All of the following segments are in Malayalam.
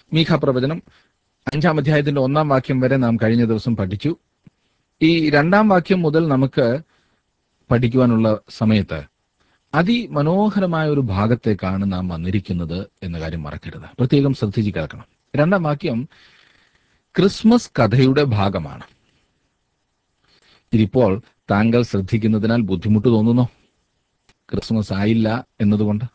മീഖ പ്രവചനം അഞ്ചാം അധ്യായത്തിന്റെ ഒന്നാം വാക്യം വരെ നാം കഴിഞ്ഞ ദിവസം പഠിച്ചു ഈ രണ്ടാം വാക്യം മുതൽ നമുക്ക് പഠിക്കുവാനുള്ള സമയത്ത് അതിമനോഹരമായ ഒരു ഭാഗത്തേക്കാണ് നാം വന്നിരിക്കുന്നത് എന്ന കാര്യം മറക്കരുത് പ്രത്യേകം ശ്രദ്ധിച്ച് കേൾക്കണം രണ്ടാം വാക്യം ക്രിസ്മസ് കഥയുടെ ഭാഗമാണ് ഇതിപ്പോൾ താങ്കൾ ശ്രദ്ധിക്കുന്നതിനാൽ ബുദ്ധിമുട്ട് തോന്നുന്നോ ക്രിസ്മസ് ആയില്ല എന്നതുകൊണ്ട്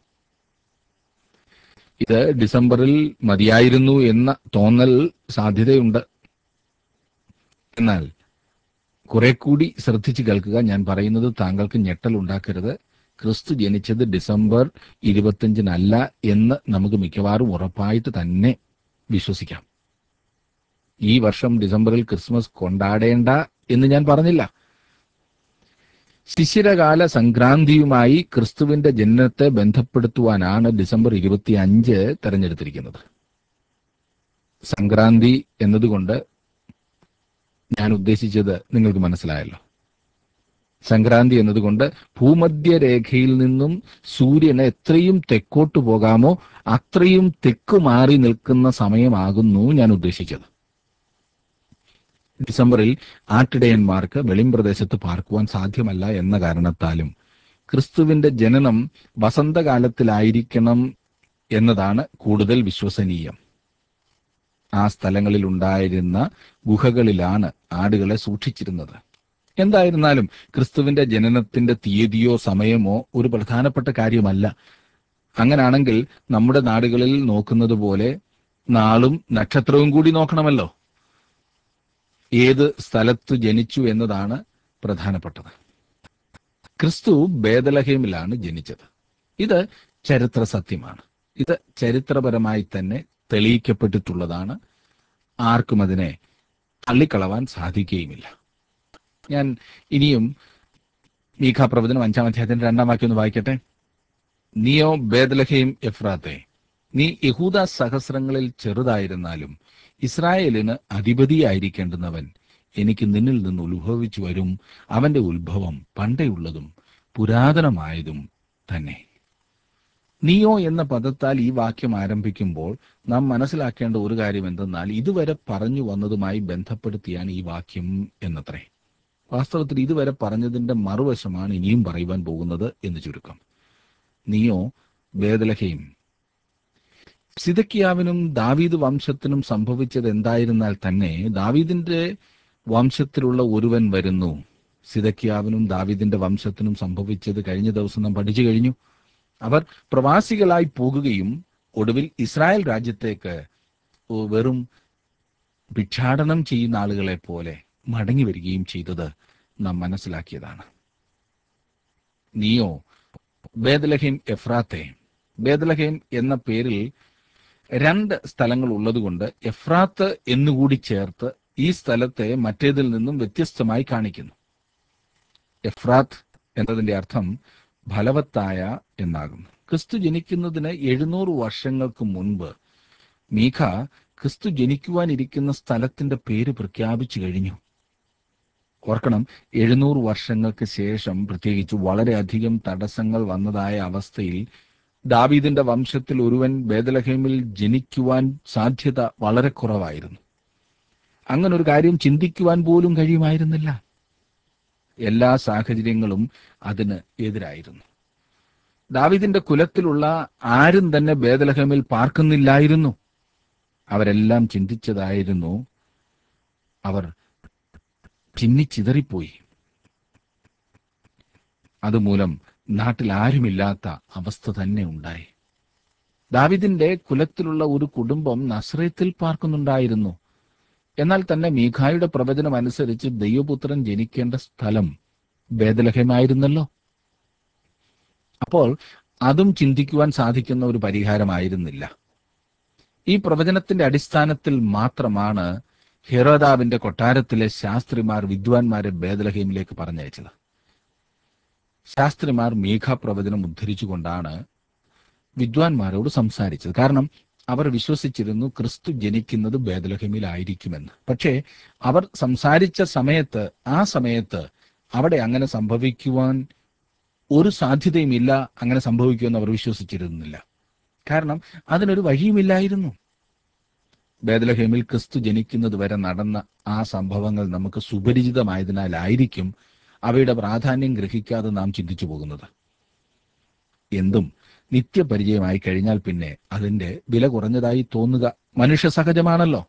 ഇത് ഡിസംബറിൽ മതിയായിരുന്നു എന്ന തോന്നൽ സാധ്യതയുണ്ട് എന്നാൽ കുറെ കൂടി ശ്രദ്ധിച്ചു കേൾക്കുക ഞാൻ പറയുന്നത് താങ്കൾക്ക് ഞെട്ടൽ ഉണ്ടാക്കരുത് ക്രിസ്തു ജനിച്ചത് ഡിസംബർ ഇരുപത്തിയഞ്ചിനല്ല എന്ന് നമുക്ക് മിക്കവാറും ഉറപ്പായിട്ട് തന്നെ വിശ്വസിക്കാം ഈ വർഷം ഡിസംബറിൽ ക്രിസ്മസ് കൊണ്ടാടേണ്ട എന്ന് ഞാൻ പറഞ്ഞില്ല ശിശിരകാല സംക്രാന്തിയുമായി ക്രിസ്തുവിന്റെ ജനനത്തെ ബന്ധപ്പെടുത്തുവാനാണ് ഡിസംബർ ഇരുപത്തി അഞ്ച് തെരഞ്ഞെടുത്തിരിക്കുന്നത് സംക്രാന്തി എന്നതുകൊണ്ട് ഞാൻ ഉദ്ദേശിച്ചത് നിങ്ങൾക്ക് മനസ്സിലായല്ലോ സംക്രാന്തി എന്നതുകൊണ്ട് ഭൂമധ്യരേഖയിൽ നിന്നും സൂര്യന് എത്രയും തെക്കോട്ട് പോകാമോ അത്രയും തെക്കു മാറി നിൽക്കുന്ന സമയമാകുന്നു ഞാൻ ഉദ്ദേശിച്ചത് ഡിസംബറിൽ ആട്ടിടയന്മാർക്ക് വെളിംപ്രദേശത്ത് പാർക്കുവാൻ സാധ്യമല്ല എന്ന കാരണത്താലും ക്രിസ്തുവിന്റെ ജനനം വസന്തകാലത്തിലായിരിക്കണം എന്നതാണ് കൂടുതൽ വിശ്വസനീയം ആ സ്ഥലങ്ങളിൽ ഉണ്ടായിരുന്ന ഗുഹകളിലാണ് ആടുകളെ സൂക്ഷിച്ചിരുന്നത് എന്തായിരുന്നാലും ക്രിസ്തുവിന്റെ ജനനത്തിന്റെ തീയതിയോ സമയമോ ഒരു പ്രധാനപ്പെട്ട കാര്യമല്ല അങ്ങനാണെങ്കിൽ നമ്മുടെ നാടുകളിൽ നോക്കുന്നത് പോലെ നാളും നക്ഷത്രവും കൂടി നോക്കണമല്ലോ ഏത് സ്ഥലത്ത് ജനിച്ചു എന്നതാണ് പ്രധാനപ്പെട്ടത് ക്രിസ്തു ബേദലഹേമിലാണ് ജനിച്ചത് ഇത് ചരിത്ര സത്യമാണ് ഇത് ചരിത്രപരമായി തന്നെ തെളിയിക്കപ്പെട്ടിട്ടുള്ളതാണ് ആർക്കും അതിനെ തള്ളിക്കളവാൻ സാധിക്കുകയുമില്ല ഞാൻ ഇനിയും മീഖ പ്രവചനം അഞ്ചാം അധ്യായത്തിന്റെ രണ്ടാം വാക്യം ഒന്ന് വായിക്കട്ടെ നീയോ ബേദലഹേം എഫ്രാത്തെ നീ യഹൂദ സഹസ്രങ്ങളിൽ ചെറുതായിരുന്നാലും ഇസ്രായേലിന് അധിപതിയായിരിക്കേണ്ടുന്നവൻ എനിക്ക് നിന്നിൽ നിന്ന് ഉത്ഭവിച്ചു വരും അവന്റെ ഉത്ഭവം പണ്ടേയുള്ളതും പുരാതനമായതും തന്നെ നീയോ എന്ന പദത്താൽ ഈ വാക്യം ആരംഭിക്കുമ്പോൾ നാം മനസ്സിലാക്കേണ്ട ഒരു കാര്യം എന്തെന്നാൽ ഇതുവരെ പറഞ്ഞു വന്നതുമായി ബന്ധപ്പെടുത്തിയാണ് ഈ വാക്യം എന്നത്രേ വാസ്തവത്തിൽ ഇതുവരെ പറഞ്ഞതിന്റെ മറുവശമാണ് ഇനിയും പറയുവാൻ പോകുന്നത് എന്ന് ചുരുക്കം നീയോ ബേദലഹയും സിദക്കിയാവിനും ദാവീദ് വംശത്തിനും സംഭവിച്ചത് എന്തായിരുന്നാൽ തന്നെ ദാവീദിന്റെ വംശത്തിലുള്ള ഒരുവൻ വരുന്നു സിദക്കിയാവിനും ദാവീദിന്റെ വംശത്തിനും സംഭവിച്ചത് കഴിഞ്ഞ ദിവസം നാം പഠിച്ചു കഴിഞ്ഞു അവർ പ്രവാസികളായി പോകുകയും ഒടുവിൽ ഇസ്രായേൽ രാജ്യത്തേക്ക് വെറും ഭിക്ഷാടനം ചെയ്യുന്ന ആളുകളെ പോലെ മടങ്ങി വരികയും ചെയ്തത് നാം മനസ്സിലാക്കിയതാണ് നീയോ ബേദലഹീം എഫ്രാത്തെ ബേദലഹീം എന്ന പേരിൽ രണ്ട് സ്ഥലങ്ങൾ ഉള്ളതുകൊണ്ട് എഫ്രാത്ത് എന്നുകൂടി ചേർത്ത് ഈ സ്ഥലത്തെ മറ്റേതിൽ നിന്നും വ്യത്യസ്തമായി കാണിക്കുന്നു എഫ്രാത്ത് എന്നതിന്റെ അർത്ഥം ഫലവത്തായ എന്നാകുന്നു ക്രിസ്തു ജനിക്കുന്നതിന് എഴുന്നൂറ് വർഷങ്ങൾക്ക് മുൻപ് മീഖ ക്രിസ്തു ജനിക്കുവാനിരിക്കുന്ന സ്ഥലത്തിന്റെ പേര് പ്രഖ്യാപിച്ചു കഴിഞ്ഞു ഓർക്കണം എഴുന്നൂറ് വർഷങ്ങൾക്ക് ശേഷം പ്രത്യേകിച്ച് വളരെയധികം തടസ്സങ്ങൾ വന്നതായ അവസ്ഥയിൽ ദാവീദിന്റെ വംശത്തിൽ ഒരുവൻ ബേദലഹേമിൽ ജനിക്കുവാൻ സാധ്യത വളരെ കുറവായിരുന്നു അങ്ങനെ ഒരു കാര്യം ചിന്തിക്കുവാൻ പോലും കഴിയുമായിരുന്നില്ല എല്ലാ സാഹചര്യങ്ങളും അതിന് എതിരായിരുന്നു ദാവിദിന്റെ കുലത്തിലുള്ള ആരും തന്നെ ബേദലഹമിൽ പാർക്കുന്നില്ലായിരുന്നു അവരെല്ലാം ചിന്തിച്ചതായിരുന്നു അവർ ചിന്നിച്ചിതറിപ്പോയി അതുമൂലം നാട്ടിൽ ആരുമില്ലാത്ത അവസ്ഥ തന്നെ ഉണ്ടായി ദാവിദിന്റെ കുലത്തിലുള്ള ഒരു കുടുംബം നസ്രയത്തിൽ പാർക്കുന്നുണ്ടായിരുന്നു എന്നാൽ തന്നെ മീഖായുടെ പ്രവചനം അനുസരിച്ച് ദൈവപുത്രൻ ജനിക്കേണ്ട സ്ഥലം ബേദലഹമായിരുന്നല്ലോ അപ്പോൾ അതും ചിന്തിക്കുവാൻ സാധിക്കുന്ന ഒരു പരിഹാരമായിരുന്നില്ല ഈ പ്രവചനത്തിന്റെ അടിസ്ഥാനത്തിൽ മാത്രമാണ് ഹെറോദാവിന്റെ കൊട്ടാരത്തിലെ ശാസ്ത്രിമാർ വിദ്വാൻമാരെ ബേദലഹീമിലേക്ക് പറഞ്ഞയച്ചത് ശാസ്ത്രിമാർ മീഖ പ്രവചനം ഉദ്ധരിച്ചുകൊണ്ടാണ് വിദ്വാൻമാരോട് സംസാരിച്ചത് കാരണം അവർ വിശ്വസിച്ചിരുന്നു ക്രിസ്തു ജനിക്കുന്നത് ബേദലഹമിലായിരിക്കുമെന്ന് പക്ഷേ അവർ സംസാരിച്ച സമയത്ത് ആ സമയത്ത് അവിടെ അങ്ങനെ സംഭവിക്കുവാൻ ഒരു സാധ്യതയുമില്ല അങ്ങനെ സംഭവിക്കുമെന്ന് അവർ വിശ്വസിച്ചിരുന്നില്ല കാരണം അതിനൊരു വഴിയുമില്ലായിരുന്നു ബേദലഹേമിൽ ക്രിസ്തു ജനിക്കുന്നത് വരെ നടന്ന ആ സംഭവങ്ങൾ നമുക്ക് സുപരിചിതമായതിനാലായിരിക്കും അവയുടെ പ്രാധാന്യം ഗ്രഹിക്കാതെ നാം ചിന്തിച്ചു പോകുന്നത് എന്തും നിത്യപരിചയമായി കഴിഞ്ഞാൽ പിന്നെ അതിന്റെ വില കുറഞ്ഞതായി തോന്നുക മനുഷ്യ സഹജമാണല്ലോ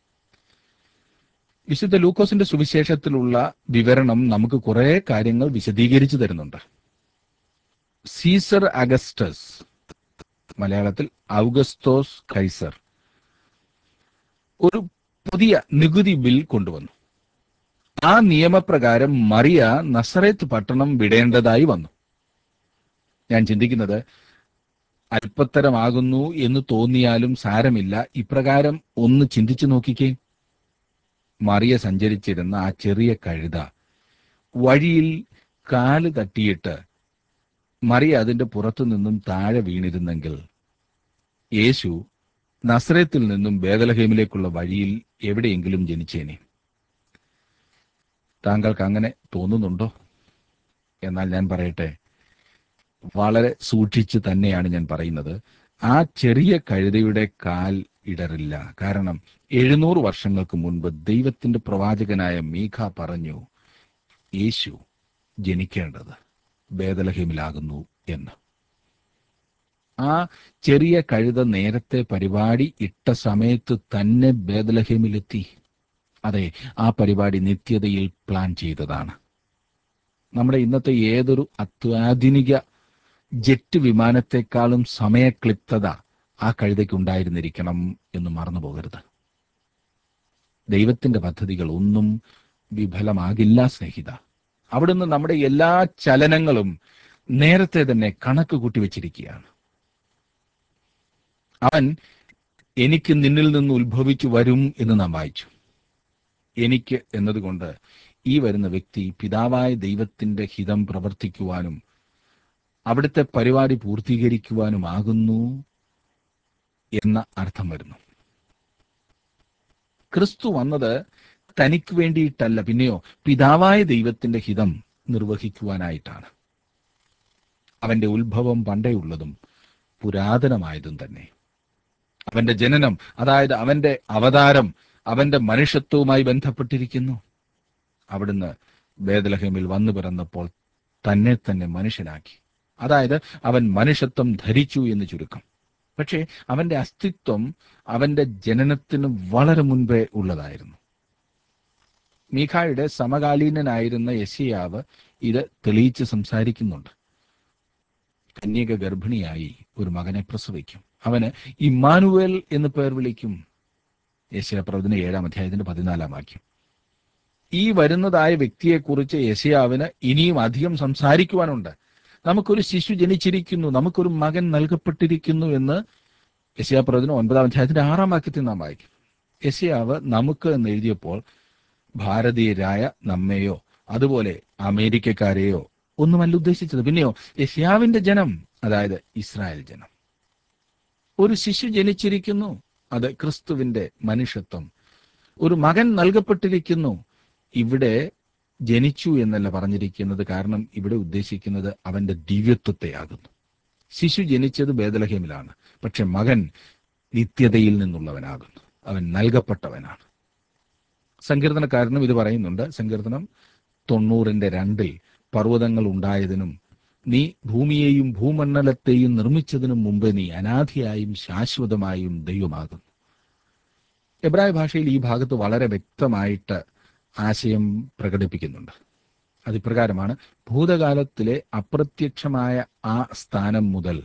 വിശുദ്ധ ലൂക്കോസിന്റെ സുവിശേഷത്തിലുള്ള വിവരണം നമുക്ക് കുറെ കാര്യങ്ങൾ വിശദീകരിച്ചു തരുന്നുണ്ട് സീസർ അഗസ്റ്റസ് മലയാളത്തിൽ ഔഗസ്തോസ് കൈസർ ഒരു പുതിയ നികുതി ബിൽ കൊണ്ടുവന്നു ആ നിയമപ്രകാരം മറിയ നസറേത്ത് പട്ടണം വിടേണ്ടതായി വന്നു ഞാൻ ചിന്തിക്കുന്നത് അല്പത്തരമാകുന്നു എന്ന് തോന്നിയാലും സാരമില്ല ഇപ്രകാരം ഒന്ന് ചിന്തിച്ചു നോക്കിക്കേ മറിയ സഞ്ചരിച്ചിരുന്ന ആ ചെറിയ കഴുത വഴിയിൽ കാല് തട്ടിയിട്ട് മറിയ അതിന്റെ പുറത്തു നിന്നും താഴെ വീണിരുന്നെങ്കിൽ യേശു നസ്രത്തിൽ നിന്നും ബേദലഹേമിലേക്കുള്ള വഴിയിൽ എവിടെയെങ്കിലും ജനിച്ചേനെ താങ്കൾക്ക് അങ്ങനെ തോന്നുന്നുണ്ടോ എന്നാൽ ഞാൻ പറയട്ടെ വളരെ സൂക്ഷിച്ച് തന്നെയാണ് ഞാൻ പറയുന്നത് ആ ചെറിയ കഴുതയുടെ കാൽ ഇടറില്ല കാരണം എഴുന്നൂറ് വർഷങ്ങൾക്ക് മുൻപ് ദൈവത്തിന്റെ പ്രവാചകനായ മീഖ പറഞ്ഞു യേശു ജനിക്കേണ്ടത് ബേദലഹേമിലാകുന്നു എന്ന് ആ ചെറിയ കഴുത നേരത്തെ പരിപാടി ഇട്ട സമയത്ത് തന്നെ ബേദലഹേമിലെത്തി അതെ ആ പരിപാടി നിത്യതയിൽ പ്ലാൻ ചെയ്തതാണ് നമ്മുടെ ഇന്നത്തെ ഏതൊരു അത്യാധുനിക ജെറ്റ് വിമാനത്തെക്കാളും സമയക്ലിപ്തത ആ കഴുതയ്ക്ക് ഉണ്ടായിരുന്നിരിക്കണം എന്ന് മറന്നു പോകരുത് ദൈവത്തിന്റെ പദ്ധതികൾ ഒന്നും വിഫലമാകില്ല സ്നേഹിത അവിടുന്ന് നമ്മുടെ എല്ലാ ചലനങ്ങളും നേരത്തെ തന്നെ കണക്ക് കൂട്ടി വെച്ചിരിക്കുകയാണ് അവൻ എനിക്ക് നിന്നിൽ നിന്ന് ഉത്ഭവിച്ചു വരും എന്ന് നാം വായിച്ചു എനിക്ക് എന്നതുകൊണ്ട് ഈ വരുന്ന വ്യക്തി പിതാവായ ദൈവത്തിന്റെ ഹിതം പ്രവർത്തിക്കുവാനും അവിടുത്തെ പരിപാടി പൂർത്തീകരിക്കുവാനുമാകുന്നു എന്ന അർത്ഥം വരുന്നു ക്രിസ്തു വന്നത് തനിക്ക് വേണ്ടിയിട്ടല്ല പിന്നെയോ പിതാവായ ദൈവത്തിന്റെ ഹിതം നിർവഹിക്കുവാനായിട്ടാണ് അവന്റെ ഉത്ഭവം പണ്ടേയുള്ളതും പുരാതനമായതും തന്നെ അവന്റെ ജനനം അതായത് അവന്റെ അവതാരം അവന്റെ മനുഷ്യത്വവുമായി ബന്ധപ്പെട്ടിരിക്കുന്നു അവിടുന്ന് ബേദലഹേമിൽ വന്നു പിറന്നപ്പോൾ തന്നെ തന്നെ മനുഷ്യനാക്കി അതായത് അവൻ മനുഷ്യത്വം ധരിച്ചു എന്ന് ചുരുക്കം പക്ഷേ അവന്റെ അസ്തിത്വം അവന്റെ ജനനത്തിന് വളരെ മുൻപേ ഉള്ളതായിരുന്നു മീഖായുടെ സമകാലീനനായിരുന്ന യശിയാവ് ഇത് തെളിയിച്ച് സംസാരിക്കുന്നുണ്ട് കന്യക ഗർഭിണിയായി ഒരു മകനെ പ്രസവിക്കും അവന് ഇമ്മാനുവേൽ എന്ന് പേർ വിളിക്കും യശയ പ്രവചന ഏഴാം അധ്യായത്തിന്റെ പതിനാലാം വാക്യം ഈ വരുന്നതായ വ്യക്തിയെക്കുറിച്ച് യശയാവിന് ഇനിയും അധികം സംസാരിക്കുവാനുണ്ട് നമുക്കൊരു ശിശു ജനിച്ചിരിക്കുന്നു നമുക്കൊരു മകൻ നൽകപ്പെട്ടിരിക്കുന്നു എന്ന് യശയാ പ്രവചനം ഒൻപതാം അധ്യായത്തിന്റെ ആറാം വാക്യത്തിൽ നാം വായിക്കും യശയാവ് നമുക്ക് എന്ന് എഴുതിയപ്പോൾ ഭാരതീയരായ നമ്മെയോ അതുപോലെ അമേരിക്കക്കാരെയോ ഒന്നുമല്ല ഉദ്ദേശിച്ചത് പിന്നെയോ യശയാവിന്റെ ജനം അതായത് ഇസ്രായേൽ ജനം ഒരു ശിശു ജനിച്ചിരിക്കുന്നു അത് ക്രിസ്തുവിന്റെ മനുഷ്യത്വം ഒരു മകൻ നൽകപ്പെട്ടിരിക്കുന്നു ഇവിടെ ജനിച്ചു എന്നല്ല പറഞ്ഞിരിക്കുന്നത് കാരണം ഇവിടെ ഉദ്ദേശിക്കുന്നത് അവന്റെ ദിവ്യത്വത്തെയാകുന്നു ശിശു ജനിച്ചത് ബേദലഹേമിലാണ് പക്ഷെ മകൻ നിത്യതയിൽ നിന്നുള്ളവനാകുന്നു അവൻ നൽകപ്പെട്ടവനാണ് സങ്കീർത്തനക്കാരനും ഇത് പറയുന്നുണ്ട് സങ്കീർത്തനം തൊണ്ണൂറിന്റെ രണ്ടിൽ പർവ്വതങ്ങൾ ഉണ്ടായതിനും നീ ഭൂമിയെയും ഭൂമണ്ഡലത്തെയും നിർമ്മിച്ചതിനും മുമ്പ് നീ അനാദിയായും ശാശ്വതമായും ദൈവമാകുന്നു എബ്രായ ഭാഷയിൽ ഈ ഭാഗത്ത് വളരെ വ്യക്തമായിട്ട് ആശയം പ്രകടിപ്പിക്കുന്നുണ്ട് അതിപ്രകാരമാണ് ഭൂതകാലത്തിലെ അപ്രത്യക്ഷമായ ആ സ്ഥാനം മുതൽ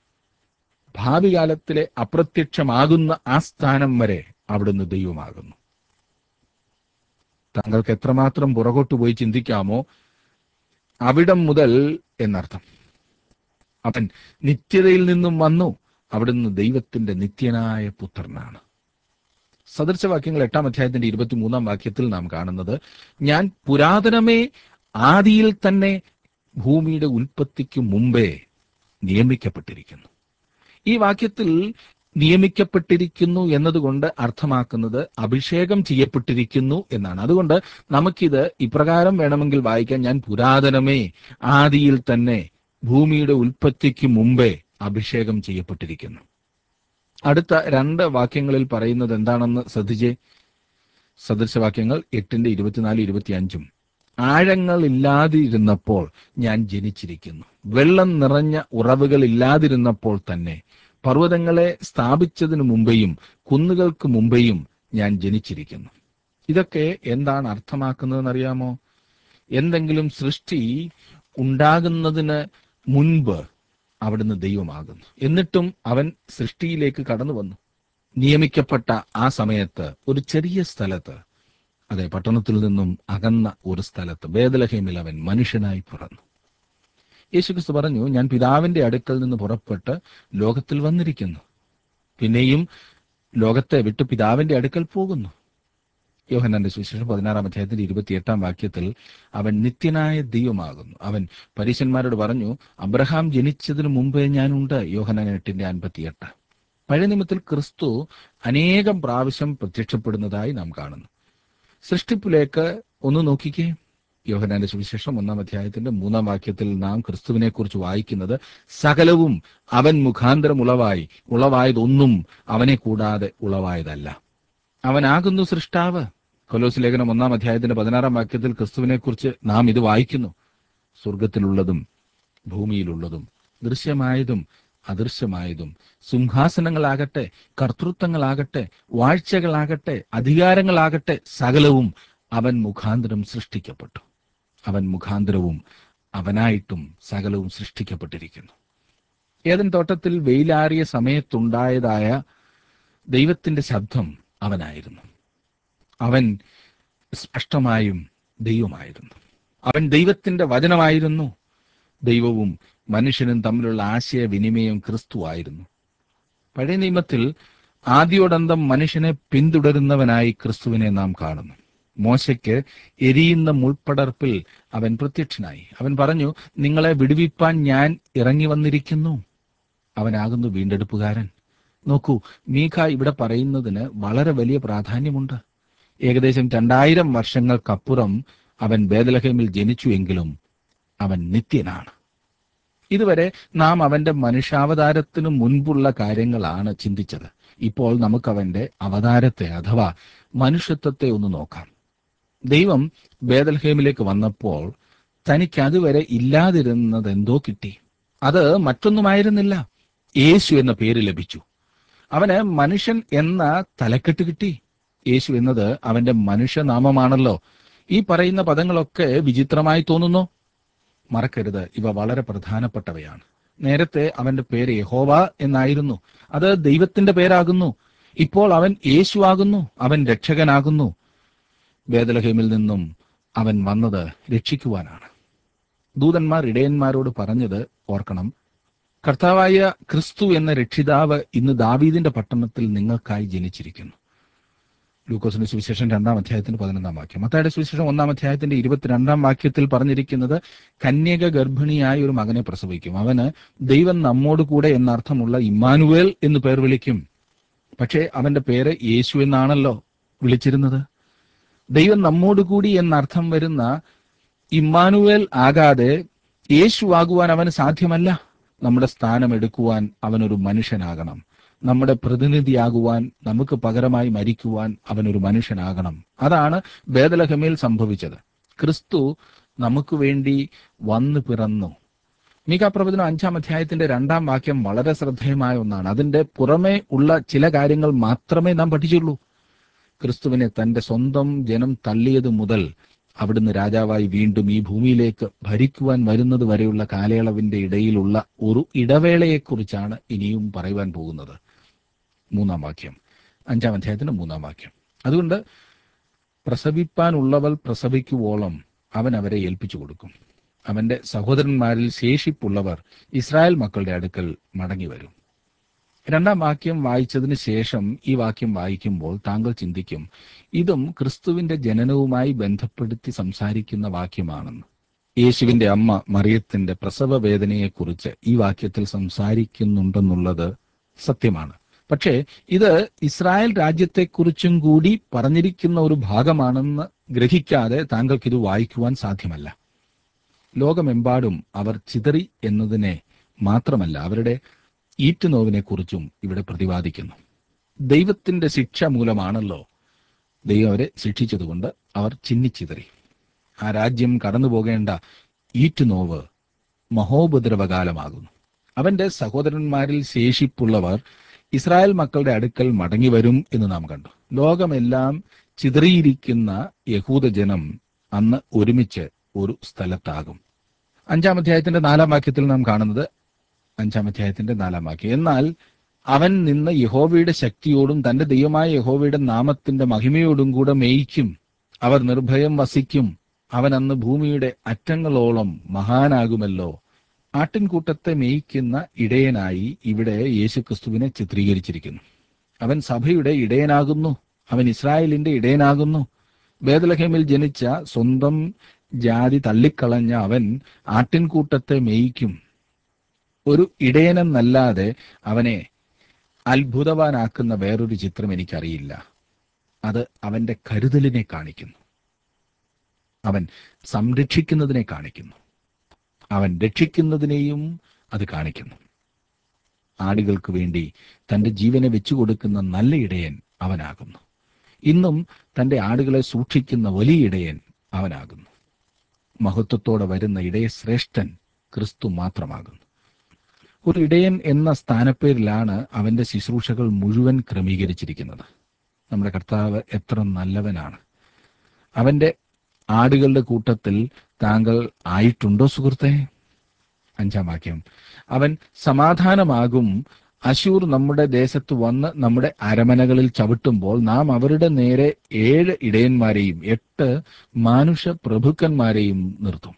ഭാവി കാലത്തിലെ അപ്രത്യക്ഷമാകുന്ന ആ സ്ഥാനം വരെ അവിടുന്ന് ദൈവമാകുന്നു താങ്കൾക്ക് എത്രമാത്രം പുറകോട്ട് പോയി ചിന്തിക്കാമോ അവിടം മുതൽ എന്നർത്ഥം അവൻ നിത്യതയിൽ നിന്നും വന്നു അവിടുന്ന് ദൈവത്തിന്റെ നിത്യനായ പുത്രനാണ് സദൃശവാക്യങ്ങൾ എട്ടാം അധ്യായത്തിന്റെ ഇരുപത്തിമൂന്നാം വാക്യത്തിൽ നാം കാണുന്നത് ഞാൻ പുരാതനമേ ആദിയിൽ തന്നെ ഭൂമിയുടെ ഉൽപ്പത്തിക്ക് മുമ്പേ നിയമിക്കപ്പെട്ടിരിക്കുന്നു ഈ വാക്യത്തിൽ നിയമിക്കപ്പെട്ടിരിക്കുന്നു എന്നതുകൊണ്ട് അർത്ഥമാക്കുന്നത് അഭിഷേകം ചെയ്യപ്പെട്ടിരിക്കുന്നു എന്നാണ് അതുകൊണ്ട് നമുക്കിത് ഇപ്രകാരം വേണമെങ്കിൽ വായിക്കാൻ ഞാൻ പുരാതനമേ ആദിയിൽ തന്നെ ഭൂമിയുടെ ഉൽപ്പത്തിക്ക് മുമ്പേ അഭിഷേകം ചെയ്യപ്പെട്ടിരിക്കുന്നു അടുത്ത രണ്ട് വാക്യങ്ങളിൽ പറയുന്നത് എന്താണെന്ന് ശ്രദ്ധിച്ചേ സദൃശവാക്യങ്ങൾ എട്ടിന്റെ ഇരുപത്തിനാല് ഇരുപത്തിയഞ്ചും ആഴങ്ങൾ ഇല്ലാതിരുന്നപ്പോൾ ഞാൻ ജനിച്ചിരിക്കുന്നു വെള്ളം നിറഞ്ഞ ഉറവുകൾ ഇല്ലാതിരുന്നപ്പോൾ തന്നെ പർവ്വതങ്ങളെ സ്ഥാപിച്ചതിനു മുമ്പേയും കുന്നുകൾക്ക് മുമ്പേയും ഞാൻ ജനിച്ചിരിക്കുന്നു ഇതൊക്കെ എന്താണ് അർത്ഥമാക്കുന്നതെന്നറിയാമോ എന്തെങ്കിലും സൃഷ്ടി ഉണ്ടാകുന്നതിന് മുൻപ് അവിടുന്ന് ദൈവമാകുന്നു എന്നിട്ടും അവൻ സൃഷ്ടിയിലേക്ക് കടന്നു വന്നു നിയമിക്കപ്പെട്ട ആ സമയത്ത് ഒരു ചെറിയ സ്ഥലത്ത് അതെ പട്ടണത്തിൽ നിന്നും അകന്ന ഒരു സ്ഥലത്ത് വേദലഹേമിൽ അവൻ മനുഷ്യനായി പിറന്നു യേശുക്രിസ്തു പറഞ്ഞു ഞാൻ പിതാവിന്റെ അടുക്കൽ നിന്ന് പുറപ്പെട്ട് ലോകത്തിൽ വന്നിരിക്കുന്നു പിന്നെയും ലോകത്തെ വിട്ട് പിതാവിന്റെ അടുക്കൽ പോകുന്നു യോഹന്നാന്റെ സുവിശേഷം പതിനാറാം അധ്യായത്തിന്റെ ഇരുപത്തിയെട്ടാം വാക്യത്തിൽ അവൻ നിത്യനായ ദൈവമാകുന്നു അവൻ പരീശന്മാരോട് പറഞ്ഞു അബ്രഹാം ജനിച്ചതിനു മുമ്പേ ഞാനുണ്ട് യോഹന്നാൻ എട്ടിന്റെ അൻപത്തിയെട്ട് പഴയ നിയമത്തിൽ ക്രിസ്തു അനേകം പ്രാവശ്യം പ്രത്യക്ഷപ്പെടുന്നതായി നാം കാണുന്നു സൃഷ്ടിപ്പിലേക്ക് ഒന്ന് നോക്കിക്കേ യോഹനാന്റെ സുവിശേഷം ഒന്നാം അധ്യായത്തിന്റെ മൂന്നാം വാക്യത്തിൽ നാം ക്രിസ്തുവിനെ കുറിച്ച് വായിക്കുന്നത് സകലവും അവൻ മുഖാന്തരം ഉളവായി ഉളവായതൊന്നും അവനെ കൂടാതെ ഉളവായതല്ല അവനാകുന്നു സൃഷ്ടാവ് കൊലോസ് ലേഖനം ഒന്നാം അധ്യായത്തിന്റെ പതിനാറാം വാക്യത്തിൽ ക്രിസ്തുവിനെ കുറിച്ച് നാം ഇത് വായിക്കുന്നു സ്വർഗത്തിലുള്ളതും ഭൂമിയിലുള്ളതും ദൃശ്യമായതും അദൃശ്യമായതും സിംഹാസനങ്ങളാകട്ടെ കർത്തൃത്വങ്ങളാകട്ടെ വാഴ്ചകളാകട്ടെ അധികാരങ്ങളാകട്ടെ സകലവും അവൻ മുഖാന്തരം സൃഷ്ടിക്കപ്പെട്ടു അവൻ മുഖാന്തരവും അവനായിട്ടും സകലവും സൃഷ്ടിക്കപ്പെട്ടിരിക്കുന്നു ഏതൻ തോട്ടത്തിൽ വെയിലാറിയ സമയത്തുണ്ടായതായ ദൈവത്തിന്റെ ശബ്ദം അവനായിരുന്നു അവൻ സ്പഷ്ടമായും ദൈവമായിരുന്നു അവൻ ദൈവത്തിന്റെ വചനമായിരുന്നു ദൈവവും മനുഷ്യനും തമ്മിലുള്ള ആശയവിനിമയം ക്രിസ്തുവായിരുന്നു പഴയ നിയമത്തിൽ ആദ്യോടന്തം മനുഷ്യനെ പിന്തുടരുന്നവനായി ക്രിസ്തുവിനെ നാം കാണുന്നു മോശയ്ക്ക് എരിയുന്ന മുൾപ്പടർപ്പിൽ അവൻ പ്രത്യക്ഷനായി അവൻ പറഞ്ഞു നിങ്ങളെ വിടുവിപ്പാൻ ഞാൻ ഇറങ്ങി വന്നിരിക്കുന്നു അവനാകുന്നു വീണ്ടെടുപ്പുകാരൻ നോക്കൂ മീഖ ഇവിടെ പറയുന്നതിന് വളരെ വലിയ പ്രാധാന്യമുണ്ട് ഏകദേശം രണ്ടായിരം വർഷങ്ങൾക്കപ്പുറം അവൻ ബേദലഹേമിൽ ജനിച്ചുവെങ്കിലും അവൻ നിത്യനാണ് ഇതുവരെ നാം അവന്റെ മനുഷ്യാവതാരത്തിനു മുൻപുള്ള കാര്യങ്ങളാണ് ചിന്തിച്ചത് ഇപ്പോൾ നമുക്ക് അവന്റെ അവതാരത്തെ അഥവാ മനുഷ്യത്വത്തെ ഒന്ന് നോക്കാം ദൈവം ബേദൽഹേമിലേക്ക് വന്നപ്പോൾ തനിക്ക് അതുവരെ ഇല്ലാതിരുന്നത് എന്തോ കിട്ടി അത് മറ്റൊന്നുമായിരുന്നില്ല യേശു എന്ന പേര് ലഭിച്ചു അവന് മനുഷ്യൻ എന്ന തലക്കെട്ട് കിട്ടി യേശു എന്നത് അവന്റെ മനുഷ്യനാമമാണല്ലോ ഈ പറയുന്ന പദങ്ങളൊക്കെ വിചിത്രമായി തോന്നുന്നു മറക്കരുത് ഇവ വളരെ പ്രധാനപ്പെട്ടവയാണ് നേരത്തെ അവന്റെ പേര് യഹോവ എന്നായിരുന്നു അത് ദൈവത്തിന്റെ പേരാകുന്നു ഇപ്പോൾ അവൻ യേശു ആകുന്നു അവൻ രക്ഷകനാകുന്നു വേദലഹേമിൽ നിന്നും അവൻ വന്നത് രക്ഷിക്കുവാനാണ് ദൂതന്മാർ ഇടയന്മാരോട് പറഞ്ഞത് ഓർക്കണം കർത്താവായ ക്രിസ്തു എന്ന രക്ഷിതാവ് ഇന്ന് ദാവീദിന്റെ പട്ടണത്തിൽ നിങ്ങൾക്കായി ജനിച്ചിരിക്കുന്നു ലൂക്കോസിന്റെ സുവിശേഷം രണ്ടാം അധ്യായത്തിന്റെ പതിനൊന്നാം വാക്യം മത്തായുടെ സുവിശേഷം ഒന്നാം അധ്യായത്തിന്റെ ഇരുപത്തിരണ്ടാം വാക്യത്തിൽ പറഞ്ഞിരിക്കുന്നത് കന്യക ഗർഭിണിയായ ഒരു മകനെ പ്രസവിക്കും അവന് ദൈവം നമ്മോട് കൂടെ എന്നർത്ഥമുള്ള ഇമ്മാനുവേൽ എന്ന് പേർ വിളിക്കും പക്ഷേ അവന്റെ പേര് യേശു എന്നാണല്ലോ വിളിച്ചിരുന്നത് ദൈവം നമ്മോട് കൂടി എന്നർത്ഥം വരുന്ന ഇമ്മാനുവേൽ ആകാതെ യേശു ആകുവാൻ അവന് സാധ്യമല്ല നമ്മുടെ സ്ഥാനം എടുക്കുവാൻ അവനൊരു മനുഷ്യനാകണം നമ്മുടെ പ്രതിനിധിയാകുവാൻ നമുക്ക് പകരമായി മരിക്കുവാൻ അവനൊരു മനുഷ്യനാകണം അതാണ് ബേദലഹമയിൽ സംഭവിച്ചത് ക്രിസ്തു നമുക്ക് വേണ്ടി വന്നു പിറന്നു മീകാപ്രവചനം അഞ്ചാം അധ്യായത്തിന്റെ രണ്ടാം വാക്യം വളരെ ശ്രദ്ധേയമായ ഒന്നാണ് അതിന്റെ പുറമേ ഉള്ള ചില കാര്യങ്ങൾ മാത്രമേ നാം പഠിച്ചുള്ളൂ ക്രിസ്തുവിനെ തന്റെ സ്വന്തം ജനം തള്ളിയത് മുതൽ അവിടുന്ന് രാജാവായി വീണ്ടും ഈ ഭൂമിയിലേക്ക് ഭരിക്കുവാൻ വരുന്നത് വരെയുള്ള കാലയളവിന്റെ ഇടയിലുള്ള ഒരു ഇടവേളയെക്കുറിച്ചാണ് ഇനിയും പറയുവാൻ പോകുന്നത് മൂന്നാം വാക്യം അഞ്ചാം അധ്യായത്തിന്റെ മൂന്നാം വാക്യം അതുകൊണ്ട് പ്രസവിപ്പാനുള്ളവൾ പ്രസവിക്കുവോളം അവൻ അവരെ ഏൽപ്പിച്ചു കൊടുക്കും അവന്റെ സഹോദരന്മാരിൽ ശേഷിപ്പുള്ളവർ ഇസ്രായേൽ മക്കളുടെ അടുക്കൽ മടങ്ങി വരും രണ്ടാം വാക്യം വായിച്ചതിന് ശേഷം ഈ വാക്യം വായിക്കുമ്പോൾ താങ്കൾ ചിന്തിക്കും ഇതും ക്രിസ്തുവിന്റെ ജനനവുമായി ബന്ധപ്പെടുത്തി സംസാരിക്കുന്ന വാക്യമാണെന്ന് യേശുവിന്റെ അമ്മ മറിയത്തിന്റെ പ്രസവ വേദനയെക്കുറിച്ച് ഈ വാക്യത്തിൽ സംസാരിക്കുന്നുണ്ടെന്നുള്ളത് സത്യമാണ് പക്ഷേ ഇത് ഇസ്രായേൽ രാജ്യത്തെക്കുറിച്ചും കൂടി പറഞ്ഞിരിക്കുന്ന ഒരു ഭാഗമാണെന്ന് ഗ്രഹിക്കാതെ താങ്കൾക്ക് ഇത് വായിക്കുവാൻ സാധ്യമല്ല ലോകമെമ്പാടും അവർ ചിതറി എന്നതിനെ മാത്രമല്ല അവരുടെ ഈറ്റുനോവിനെ കുറിച്ചും ഇവിടെ പ്രതിപാദിക്കുന്നു ദൈവത്തിന്റെ ശിക്ഷ മൂലമാണല്ലോ ദൈവം അവരെ ശിക്ഷിച്ചതുകൊണ്ട് അവർ ചിന്നിച്ചിതറി ആ രാജ്യം കടന്നു പോകേണ്ട ഈറ്റുനോവ് മഹോപദ്രവകാലമാകുന്നു അവന്റെ സഹോദരന്മാരിൽ ശേഷിപ്പുള്ളവർ ഇസ്രായേൽ മക്കളുടെ അടുക്കൽ മടങ്ങി വരും എന്ന് നാം കണ്ടു ലോകമെല്ലാം ചിതറിയിരിക്കുന്ന യഹൂദജനം അന്ന് ഒരുമിച്ച് ഒരു സ്ഥലത്താകും അഞ്ചാം അധ്യായത്തിന്റെ നാലാം വാക്യത്തിൽ നാം കാണുന്നത് അഞ്ചാം അധ്യായത്തിന്റെ നാലാം വാക്യം എന്നാൽ അവൻ നിന്ന് യഹോവയുടെ ശക്തിയോടും തന്റെ ദൈവമായ യഹോവയുടെ നാമത്തിന്റെ മഹിമയോടും കൂടെ മേയിക്കും അവർ നിർഭയം വസിക്കും അവൻ അന്ന് ഭൂമിയുടെ അറ്റങ്ങളോളം മഹാനാകുമല്ലോ ആട്ടിൻകൂട്ടത്തെ മേയിക്കുന്ന ഇടയനായി ഇവിടെ യേശുക്രിസ്തുവിനെ ചിത്രീകരിച്ചിരിക്കുന്നു അവൻ സഭയുടെ ഇടയനാകുന്നു അവൻ ഇസ്രായേലിന്റെ ഇടയനാകുന്നു ബേദലഹേമിൽ ജനിച്ച സ്വന്തം ജാതി തള്ളിക്കളഞ്ഞ അവൻ ആട്ടിൻകൂട്ടത്തെ മേയിക്കും ഒരു ഇടയനെന്നല്ലാതെ അവനെ അത്ഭുതവാനാക്കുന്ന വേറൊരു ചിത്രം എനിക്കറിയില്ല അത് അവന്റെ കരുതലിനെ കാണിക്കുന്നു അവൻ സംരക്ഷിക്കുന്നതിനെ കാണിക്കുന്നു അവൻ രക്ഷിക്കുന്നതിനെയും അത് കാണിക്കുന്നു ആടുകൾക്ക് വേണ്ടി തന്റെ ജീവനെ വെച്ചുകൊടുക്കുന്ന നല്ല ഇടയൻ അവനാകുന്നു ഇന്നും തന്റെ ആടുകളെ സൂക്ഷിക്കുന്ന വലിയ ഇടയൻ അവനാകുന്നു മഹത്വത്തോടെ വരുന്ന ഇടയശ്രേഷ്ഠൻ ക്രിസ്തു മാത്രമാകുന്നു ഒരു ഇടയൻ എന്ന സ്ഥാനപ്പേരിലാണ് അവന്റെ ശുശ്രൂഷകൾ മുഴുവൻ ക്രമീകരിച്ചിരിക്കുന്നത് നമ്മുടെ കർത്താവ് എത്ര നല്ലവനാണ് അവന്റെ ആടുകളുടെ കൂട്ടത്തിൽ താങ്കൾ ആയിട്ടുണ്ടോ സുഹൃത്തെ അഞ്ചാം വാക്യം അവൻ സമാധാനമാകും അശൂർ നമ്മുടെ ദേശത്ത് വന്ന് നമ്മുടെ അരമനകളിൽ ചവിട്ടുമ്പോൾ നാം അവരുടെ നേരെ ഏഴ് ഇടയന്മാരെയും എട്ട് മാനുഷ പ്രഭുക്കന്മാരെയും നിർത്തും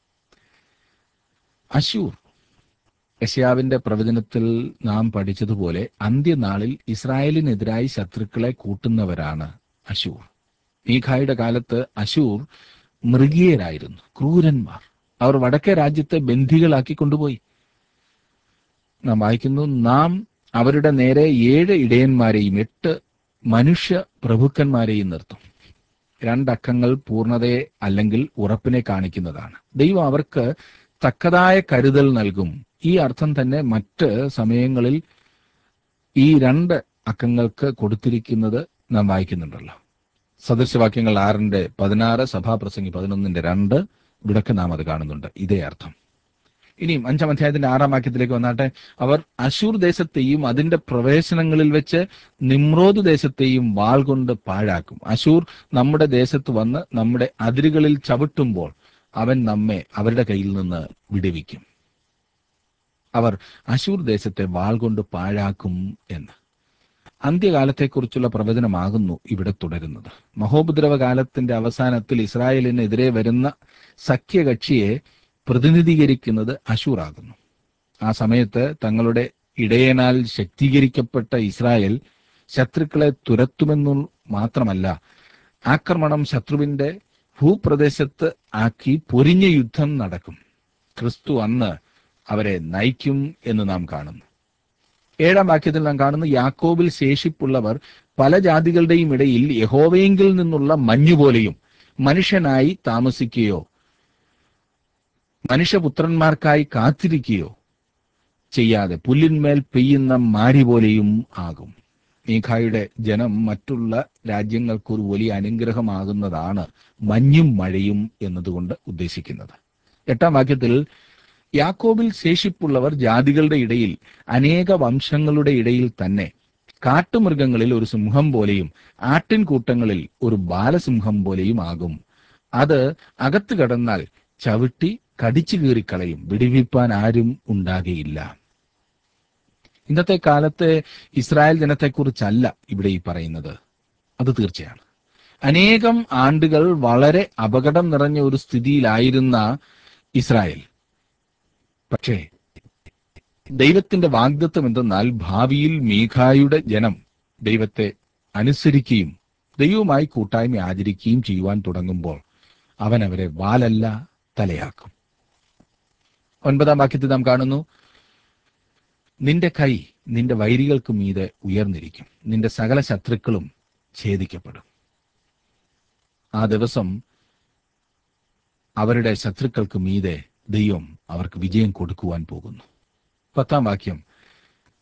അശൂർ യശയാവിന്റെ പ്രവചനത്തിൽ നാം പഠിച്ചതുപോലെ അന്ത്യനാളിൽ ഇസ്രായേലിനെതിരായി ശത്രുക്കളെ കൂട്ടുന്നവരാണ് അശൂർ മീഖായുടെ കാലത്ത് അശൂർ മൃഗീയരായിരുന്നു ക്രൂരന്മാർ അവർ വടക്കേ രാജ്യത്തെ ബന്ധികളാക്കി കൊണ്ടുപോയി നാം വായിക്കുന്നു നാം അവരുടെ നേരെ ഏഴ് ഇടയന്മാരെയും എട്ട് മനുഷ്യ പ്രഭുക്കന്മാരെയും നിർത്തും രണ്ടക്കങ്ങൾ പൂർണ്ണതയെ അല്ലെങ്കിൽ ഉറപ്പിനെ കാണിക്കുന്നതാണ് ദൈവം അവർക്ക് തക്കതായ കരുതൽ നൽകും ഈ അർത്ഥം തന്നെ മറ്റ് സമയങ്ങളിൽ ഈ രണ്ട് അക്കങ്ങൾക്ക് കൊടുത്തിരിക്കുന്നത് നാം വായിക്കുന്നുണ്ടല്ലോ സദൃശവാക്യങ്ങൾ ആറിന്റെ പതിനാറ് സഭാപ്രസംഗി പതിനൊന്നിന്റെ രണ്ട് ഇവിടൊക്കെ നാം അത് കാണുന്നുണ്ട് ഇതേ അർത്ഥം ഇനിയും അഞ്ചാം അധ്യായത്തിന്റെ ആറാം വാക്യത്തിലേക്ക് വന്നാട്ടെ അവർ അശൂർ ദേശത്തെയും അതിന്റെ പ്രവേശനങ്ങളിൽ വെച്ച് നിമ്രോദ് ദേശത്തെയും വാൾ കൊണ്ട് പാഴാക്കും അശൂർ നമ്മുടെ ദേശത്ത് വന്ന് നമ്മുടെ അതിരുകളിൽ ചവിട്ടുമ്പോൾ അവൻ നമ്മെ അവരുടെ കയ്യിൽ നിന്ന് വിടുവിക്കും അവർ അശൂർ ദേശത്തെ വാൾ കൊണ്ട് പാഴാക്കും എന്ന് അന്ത്യകാലത്തെക്കുറിച്ചുള്ള പ്രവചനമാകുന്നു ഇവിടെ തുടരുന്നത് മഹോപദ്രവ കാലത്തിന്റെ അവസാനത്തിൽ ഇസ്രായേലിനെതിരെ വരുന്ന സഖ്യകക്ഷിയെ പ്രതിനിധീകരിക്കുന്നത് അശൂറാകുന്നു ആ സമയത്ത് തങ്ങളുടെ ഇടയനാൽ ശക്തീകരിക്കപ്പെട്ട ഇസ്രായേൽ ശത്രുക്കളെ തുരത്തുമെന്നു മാത്രമല്ല ആക്രമണം ശത്രുവിന്റെ ഭൂപ്രദേശത്ത് ആക്കി പൊരിഞ്ഞ യുദ്ധം നടക്കും ക്രിസ്തു അന്ന് അവരെ നയിക്കും എന്ന് നാം കാണുന്നു ഏഴാം വാക്യത്തിൽ നാം കാണുന്നു യാക്കോബിൽ ശേഷിപ്പുള്ളവർ പല ജാതികളുടെയും ഇടയിൽ യഹോവയെങ്കിൽ നിന്നുള്ള മഞ്ഞുപോലെയും മനുഷ്യനായി താമസിക്കുകയോ മനുഷ്യപുത്രന്മാർക്കായി കാത്തിരിക്കുകയോ ചെയ്യാതെ പുല്ലിന്മേൽ പെയ്യുന്ന മാരി പോലെയും ആകും മീഖായുടെ ജനം മറ്റുള്ള രാജ്യങ്ങൾക്കൊരു വലിയ അനുഗ്രഹമാകുന്നതാണ് മഞ്ഞും മഴയും എന്നതുകൊണ്ട് ഉദ്ദേശിക്കുന്നത് എട്ടാം വാക്യത്തിൽ യാക്കോബിൽ ശേഷിപ്പുള്ളവർ ജാതികളുടെ ഇടയിൽ അനേക വംശങ്ങളുടെ ഇടയിൽ തന്നെ കാട്ടുമൃഗങ്ങളിൽ ഒരു സിംഹം പോലെയും ആട്ടിൻകൂട്ടങ്ങളിൽ ഒരു ബാലസിംഹം പോലെയും ആകും അത് അകത്ത് കടന്നാൽ ചവിട്ടി കടിച്ചു കീറിക്കളയും വിടിവിപ്പാൻ ആരും ഉണ്ടാകുകയില്ല ഇന്നത്തെ കാലത്തെ ഇസ്രായേൽ ജനത്തെക്കുറിച്ചല്ല ഇവിടെ ഈ പറയുന്നത് അത് തീർച്ചയാണ് അനേകം ആണ്ടുകൾ വളരെ അപകടം നിറഞ്ഞ ഒരു സ്ഥിതിയിലായിരുന്ന ഇസ്രായേൽ പക്ഷേ ദൈവത്തിന്റെ വാഗ്ദത്വം എന്തെന്നാൽ ഭാവിയിൽ മീഖായുടെ ജനം ദൈവത്തെ അനുസരിക്കുകയും ദൈവവുമായി കൂട്ടായ്മ ആചരിക്കുകയും ചെയ്യുവാൻ തുടങ്ങുമ്പോൾ അവൻ അവരെ വാലല്ല തലയാക്കും ഒൻപതാം വാക്യത്തിൽ നാം കാണുന്നു നിന്റെ കൈ നിന്റെ വൈരികൾക്ക് മീതെ ഉയർന്നിരിക്കും നിന്റെ സകല ശത്രുക്കളും ഛേദിക്കപ്പെടും ആ ദിവസം അവരുടെ ശത്രുക്കൾക്ക് മീതെ ദൈവം അവർക്ക് വിജയം കൊടുക്കുവാൻ പോകുന്നു പത്താം വാക്യം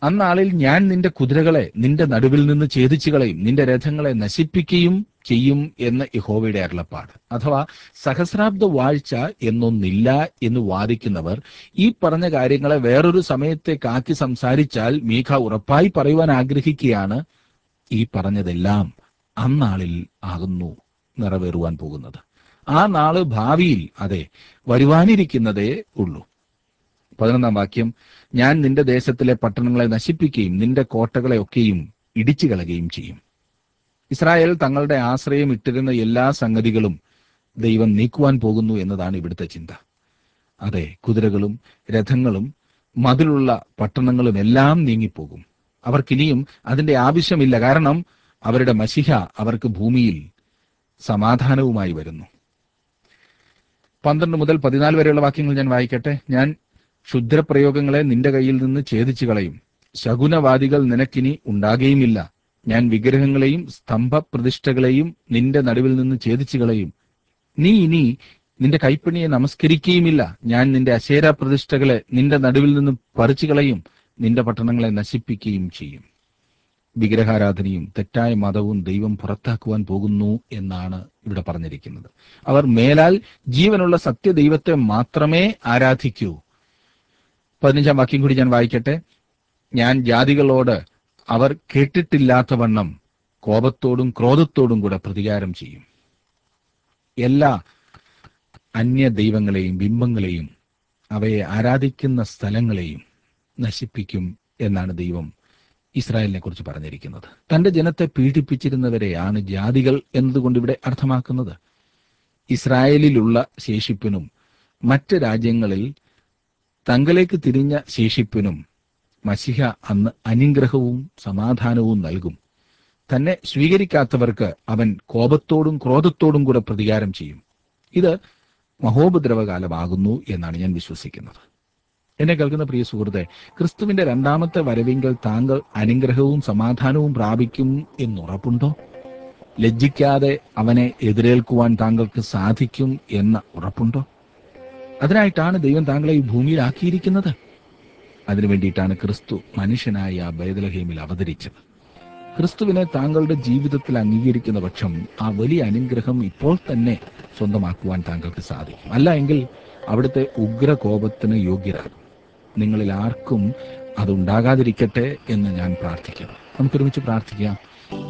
അന്നാളിൽ ഞാൻ നിന്റെ കുതിരകളെ നിന്റെ നടുവിൽ നിന്ന് ഛേദിച്ചു കളയും നിന്റെ രഥങ്ങളെ നശിപ്പിക്കുകയും ചെയ്യും എന്ന് യഹോവയുടെ അരുളപ്പാട് അഥവാ സഹസ്രാബ്ദ വാഴ്ച എന്നൊന്നില്ല എന്ന് വാദിക്കുന്നവർ ഈ പറഞ്ഞ കാര്യങ്ങളെ വേറൊരു സമയത്തേക്കാക്കി സംസാരിച്ചാൽ മീഖ ഉറപ്പായി പറയുവാൻ ആഗ്രഹിക്കുകയാണ് ഈ പറഞ്ഞതെല്ലാം അന്നാളിൽ ആകുന്നു നിറവേറുവാൻ പോകുന്നത് ആ നാള് ഭാവിയിൽ അതെ വരുവാനിരിക്കുന്നതേ ഉള്ളൂ പതിനൊന്നാം വാക്യം ഞാൻ നിന്റെ ദേശത്തിലെ പട്ടണങ്ങളെ നശിപ്പിക്കുകയും നിന്റെ കോട്ടകളെ ഒക്കെയും ഇടിച്ചു കളയുകയും ചെയ്യും ഇസ്രായേൽ തങ്ങളുടെ ആശ്രയം ഇട്ടിരുന്ന എല്ലാ സംഗതികളും ദൈവം നീക്കുവാൻ പോകുന്നു എന്നതാണ് ഇവിടുത്തെ ചിന്ത അതെ കുതിരകളും രഥങ്ങളും മതിലുള്ള പട്ടണങ്ങളും എല്ലാം നീങ്ങിപ്പോകും അവർക്കിനിയും അതിന്റെ ആവശ്യമില്ല കാരണം അവരുടെ മഷിഹ അവർക്ക് ഭൂമിയിൽ സമാധാനവുമായി വരുന്നു പന്ത്രണ്ട് മുതൽ പതിനാല് വരെയുള്ള വാക്യങ്ങൾ ഞാൻ വായിക്കട്ടെ ഞാൻ ക്ഷുദ്രപ്രയോഗങ്ങളെ നിന്റെ കയ്യിൽ നിന്ന് ഛേദിച്ചു കളയും ശകുനവാദികൾ നിനക്കിനി ഉണ്ടാകുകയുമില്ല ഞാൻ വിഗ്രഹങ്ങളെയും സ്തംഭപ്രതിഷ്ഠകളെയും നിന്റെ നടുവിൽ നിന്ന് ഛേദിച്ചു കളയും നീ ഇനി നിന്റെ കൈപ്പണിയെ നമസ്കരിക്കുകയുമില്ല ഞാൻ നിന്റെ അശേര പ്രതിഷ്ഠകളെ നിന്റെ നടുവിൽ നിന്ന് പറിച്ചു കളയും നിന്റെ പട്ടണങ്ങളെ നശിപ്പിക്കുകയും ചെയ്യും വിഗ്രഹാരാധനയും തെറ്റായ മതവും ദൈവം പുറത്താക്കുവാൻ പോകുന്നു എന്നാണ് ഇവിടെ പറഞ്ഞിരിക്കുന്നത് അവർ മേലാൽ ജീവനുള്ള സത്യദൈവത്തെ മാത്രമേ ആരാധിക്കൂ പതിനഞ്ചാം വാക്യം കൂടി ഞാൻ വായിക്കട്ടെ ഞാൻ ജാതികളോട് അവർ കേട്ടിട്ടില്ലാത്തവണ്ണം കോപത്തോടും ക്രോധത്തോടും കൂടെ പ്രതികാരം ചെയ്യും എല്ലാ അന്യ ദൈവങ്ങളെയും ബിംബങ്ങളെയും അവയെ ആരാധിക്കുന്ന സ്ഥലങ്ങളെയും നശിപ്പിക്കും എന്നാണ് ദൈവം ഇസ്രായേലിനെ കുറിച്ച് പറഞ്ഞിരിക്കുന്നത് തന്റെ ജനത്തെ പീഡിപ്പിച്ചിരുന്നവരെയാണ് ജാതികൾ എന്നതുകൊണ്ട് ഇവിടെ അർത്ഥമാക്കുന്നത് ഇസ്രായേലിലുള്ള ശേഷിപ്പിനും മറ്റ് രാജ്യങ്ങളിൽ തങ്കലേക്ക് തിരിഞ്ഞ ശേഷിപ്പിനും മസിഹ അന്ന് അനുഗ്രഹവും സമാധാനവും നൽകും തന്നെ സ്വീകരിക്കാത്തവർക്ക് അവൻ കോപത്തോടും ക്രോധത്തോടും കൂടെ പ്രതികാരം ചെയ്യും ഇത് മഹോപദ്രവകാലമാകുന്നു എന്നാണ് ഞാൻ വിശ്വസിക്കുന്നത് എന്നെ കേൾക്കുന്ന പ്രിയ സുഹൃത്തെ ക്രിസ്തുവിന്റെ രണ്ടാമത്തെ വരവിങ്കൽ താങ്കൾ അനുഗ്രഹവും സമാധാനവും പ്രാപിക്കും എന്നുറപ്പുണ്ടോ ലജ്ജിക്കാതെ അവനെ എതിരേൽക്കുവാൻ താങ്കൾക്ക് സാധിക്കും എന്ന ഉറപ്പുണ്ടോ അതിനായിട്ടാണ് ദൈവം താങ്കളെ ഈ ഭൂമിയിലാക്കിയിരിക്കുന്നത് അതിനു വേണ്ടിയിട്ടാണ് ക്രിസ്തു മനുഷ്യനായി ആ ബൈദലഹേമിൽ അവതരിച്ചത് ക്രിസ്തുവിനെ താങ്കളുടെ ജീവിതത്തിൽ അംഗീകരിക്കുന്ന പക്ഷം ആ വലിയ അനുഗ്രഹം ഇപ്പോൾ തന്നെ സ്വന്തമാക്കുവാൻ താങ്കൾക്ക് സാധിക്കും അല്ല എങ്കിൽ അവിടുത്തെ ഉഗ്രകോപത്തിന് യോഗ്യരാകും നിങ്ങളിൽ ആർക്കും അതുണ്ടാകാതിരിക്കട്ടെ എന്ന് ഞാൻ പ്രാർത്ഥിക്കുന്നു നമുക്കൊരുമിച്ച് പ്രാർത്ഥിക്കാം